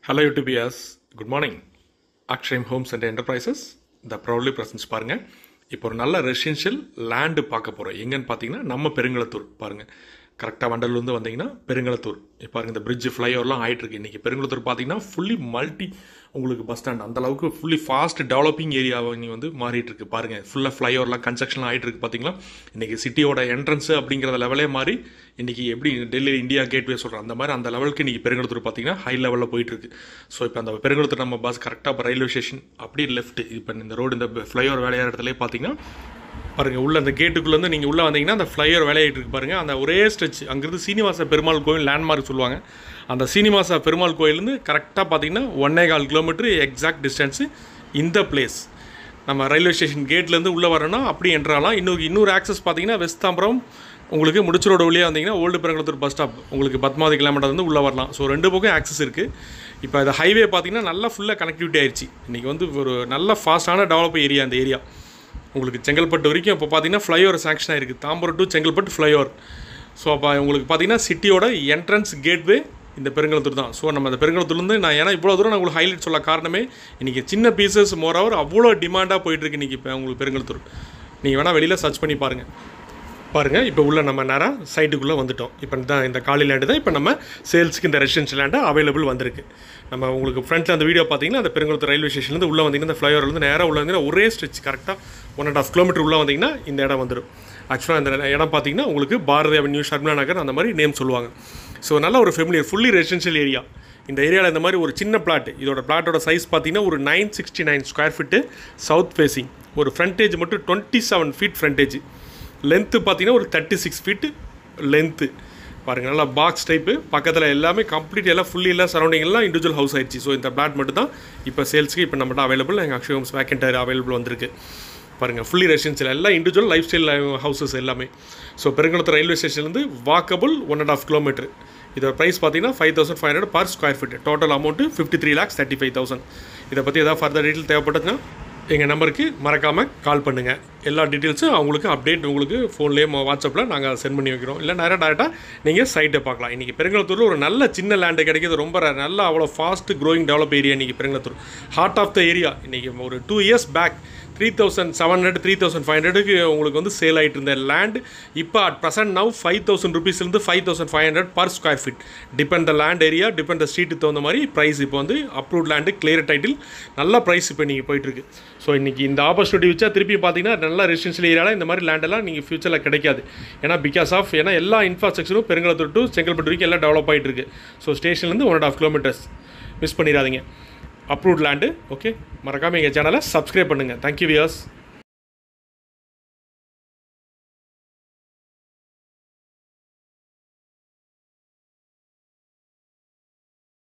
Hello UTBS, good morning. Akshayam Homes and Enterprises the proudly presents பாருங்க இப்போ ஒரு நல்ல ரெசிடென்ஷியல் லேண்டு பார்க்க போகிறோம் எங்கன்னு பார்த்தீங்கன்னா நம்ம பெருங்களத்தூர் பாருங்க கரெக்டாக வண்டலூர்லேருந்து வந்தீங்கன்னா பெருங்களத்தூர் இப்போ பாருங்க இந்த பிரிட்ஜ் ஃப்ளைஓவர்லாம் ஆயிட்டு இருக்கு இன்னைக்கு பெருங்களத்தூர் பார்த்தீங்கன்னா ஃபுல்லி மல்டி உங்களுக்கு பஸ் ஸ்டாண்ட் அந்த அளவுக்கு ஃபுல்லி ஃபாஸ்ட் டெவலப்பிங் ஏரியாவை நீ வந்து மாறிட்டு இருக்கு பாருங்க ஃபுல்லாக ஃப்ளைஓவர்லாம் கன்ஸ்ட்ரக்ஷன் ஆயிட்டு இருக்கு பார்த்தீங்களா இன்னைக்கு சிட்டியோட என்ட்ரன்ஸ் அப்படிங்கிற லெவலே மாறி இன்னைக்கு எப்படி டெல்லி இந்தியா கேட்வே சொல்கிறோம் அந்த மாதிரி அந்த லெவலுக்கு இன்னைக்கு பெருங்கலத்தூர் பார்த்தீங்கன்னா ஹை லெவலில் போயிட்டு இருக்கு ஸோ இப்போ அந்த பெருங்கலத்தூர் நம்ம பஸ் கரெக்டாக இப்போ ரயில்வே ஸ்டேஷன் அப்படியே லெஃப்ட் இப்போ இந்த ரோடு இந்த ஃப்ளைஓவர் வேலையான இடத்துல பார்த்தீங்கன்னா பாருங்க உள்ள அந்த கேட்டுக்குள்ளேருந்து நீங்கள் உள்ளே வந்தீங்கன்னா அந்த ஃப்ளையர் வேலையாயிட்டு இருக்கு பாருங்க அந்த ஒரே ஸ்ட்ரெச் அங்கிருந்து சீனிவாச பெருமாள் கோயில் லேண்ட்மார்க் சொல்லுவாங்க அந்த சீனிவாச பெருமாள் கோயிலேருந்து கரெக்டாக பார்த்தீங்கன்னா ஒன்னே கால் கிலோமீட்டர் எக்ஸாக்ட் டிஸ்டன்ஸு இந்த பிளேஸ் நம்ம ரயில்வே ஸ்டேஷன் கேட்லேருந்து உள்ளே வரணும்னா அப்படி என்ட்ராலாம் இன்னொரு இன்னொரு ஆக்சஸ் பார்த்தீங்கன்னா வெஸ்தாம்பரம் உங்களுக்கு முடிச்சு ரோடு வழியாக வந்தீங்கன்னா ஓல்டு பெருங்குளத்தூர் பஸ் ஸ்டாப் உங்களுக்கு பத்மாவதி கிலோமீட்டர் வந்து உள்ளே வரலாம் ஸோ ரெண்டு பக்கம் ஆக்சஸ் இருக்குது இப்போ இந்த ஹைவே பார்த்தீங்கன்னா நல்லா ஃபுல்லாக கனெக்டிவிட்டி ஆயிடுச்சு இன்றைக்கி வந்து ஒரு நல்ல ஃபாஸ்ட்டான டெவலப் ஏரியா அந்த ஏரியா உங்களுக்கு செங்கல்பட்டு வரைக்கும் இப்போ பார்த்தீங்கன்னா ஃப்ளைஓவர் சாங்ஷன் ஆயிருக்கு Tambaram to Chengalpattu flyover so அப்போ உங்களுக்கு பார்த்தீங்கன்னா சிட்டியோட என்ட்ரன்ஸ் கேட்வே இந்த பெருங்கலத்தூர் தான் ஸோ நம்ம அந்த பெருங்கலத்தூர்லேருந்து நான் ஏன்னா இவ்வளோ தூரம் நான் உங்களுக்கு ஹைலைட் சொல்ல காரணமே இன்றைக்கி சின்ன பீசஸ் மோர் ஓவர் அவ்வளோ டிமாண்டாக போயிட்டுருக்கு இன்றைக்கி இப்போ உங்களுக்கு பெருங்கலத்தூர் நீங்கள் வேணால் வெளியில் சர்ச் பண்ணி பாருங்கள் பாருங்கள் இப்போ உள்ள நம்ம நேராக சைட்டுக்குள்ளே வந்துட்டோம் இப்போ தான் இந்த காலி லேண்டு தான் இப்போ நம்ம சேல்ஸுக்கு இந்த ரெசிடென்ஷியல் லேண்டு அவைலபிள் வந்திருக்கு நம்ம உங்களுக்கு ஃப்ரண்ட்டில் அந்த வீடியோ பார்த்தீங்கன்னா அந்த பெருங்குளத்தூர் ரயில்வே ஸ்டேஷன்லேருந்து உள்ளே வந்தீங்கன்னா இந்த ஃப்ளைஓவர்லேருந்து நேராக உள்ள வந்தீங்கன்னா ஒரே ஸ்ட்ரெச் கரெக்டாக ஒன் அண்ட் ஆஃப் கிலோமீட்டர் உள்ளே வந்தீங்கன்னா இந்த இடம் வந்துடும் ஆக்சுவலாக இந்த இடம் பார்த்தீங்கன்னா உங்களுக்கு பாரதி அவென்யூ ஷர்மிளா நகர் அந்த மாதிரி நேம் சொல்லுவாங்க ஸோ நல்ல ஒரு ஃபெமிலியர் ஃபுல்லி ரெசிடென்ஷியல் ஏரியா இந்த ஏரியாவில் இந்த மாதிரி ஒரு சின்ன பிளாட் இதோட பிளாட்டோட சைஸ் பார்த்தீங்கன்னா ஒரு nine sixty nine square feet south facing ஒரு ஃப்ரண்டேஜ் மட்டும் twenty seven feet frontage length பார்த்தீங்கன்னா ஒரு தேர்ட்டி சிக்ஸ் ஃபீட்டு லென்த்து பாருங்கள் நல்லா பாக்ஸ் டைப்பு பக்கத்தில் எல்லாமே கம்ப்ளீட் எல்லாம் ஃபுல்லி எல்லாம் சரௌண்டிங் எல்லாம் இண்டிவிஜுவல் ஹவுஸ் ஆயிடுச்சு ஸோ இந்த பிளாட் மட்டும் தான் இப்போ சேல்ஸுக்கு இப்போ நம்மகிட்ட அவைலபிள் எங்கள் அக்ஷய் ஹோம்ஸ் வேக்கெண்ட் அவைலபிள் வந்திருக்கு பாருங்கள் ஃபுல்லி ரெசிடென்சியல் எல்லாம் இண்டிவிஜுவல் லைஃப் ஸ்டைல் ஹவுசஸ் எல்லாமே ஸோ பெருங்குளத்தூர் ரயில்வே ஸ்டேஷன்லேருந்து walkable one and half kilometre இதோட ப்ரைஸ் பார்த்தீங்கன்னா five thousand five hundred per square feet total amount fifty three lakhs thirty five thousand இதை பற்றி ஏதாவது ஃபர்தர் டீட்டெயில் தேவைப்பட்டதுன்னா எங்கள் நம்பருக்கு மறக்காமல் கால் பண்ணுங்கள் எல்லா டீட்டெயில்ஸும் அவங்களுக்கு அப்டேட் உங்களுக்கு ஃபோன்லேயே வாட்ஸ்அப்பில் நாங்கள் சென்ட் பண்ணி வைக்கிறோம் இல்லை நேராக டேரெக்டாக நீங்கள் சைட்டை பார்க்கலாம் இன்றைக்கி பெருங்கலத்தூரில் ஒரு நல்ல சின்ன லேண்டு கிடைக்கிது ரொம்ப rare. நல்ல அவ்வளோ ஃபாஸ்ட் க்ரோயிங் டெவலப் ஏரியா இன்றைக்கி Perungalathur heart of the area இன்றைக்கி ஒரு two years back three thousand seven hundred three thousand five ஹண்ட்ரடுக்கு உங்களுக்கு வந்து சேல் ஆகிட்டு இருந்த லேண்ட் இப்போ at present now five thousand ருபீஸ்லேருந்து five thousand five hundred per square feet depend the land area depend the ஸ்ட்ரீட்டுக்கு தகுந்த மாதிரி ப்ரைஸ் இப்போ வந்து அப்ரூவ்ட் லேண்டு கிளியர் டைட்டில் நல்ல ப்ரைஸ் இப்போ நீங்கள் போயிட்டுருக்கு ஸோ இன்றைக்கி இந்த ஆப்பர்ச்சுனிட்டி வச்சா திருப்பி பார்த்தீங்கன்னா நல்ல ரெசிடென்ஷியல் ஏரியாவில் இந்த மாதிரி லேண்டெல்லாம் நீங்கள் ஃபியூச்சரில் கிடைக்காது ஏன்னா பிகாஸ் ஆஃப் ஏன்னா எல்லா இன்ஃப்ராஸ்ட்ரக்சரும் பெருங்கலத்தூர் டு செங்கல்பட்டு வரைக்கும் எல்லாம் டெவலப் ஆகிட்டு இருக்கு ஸோ ஸ்டேஷன்லேருந்து one and half kilometres miss பண்ணிடாதீங்க அப்ரூவ்ட் லேண்டு ஓகே மறக்காமல் எங்கள் சேனலை சப்ஸ்கிரைப் பண்ணுங்கள் தேங்க்யூ வியர்ஸ்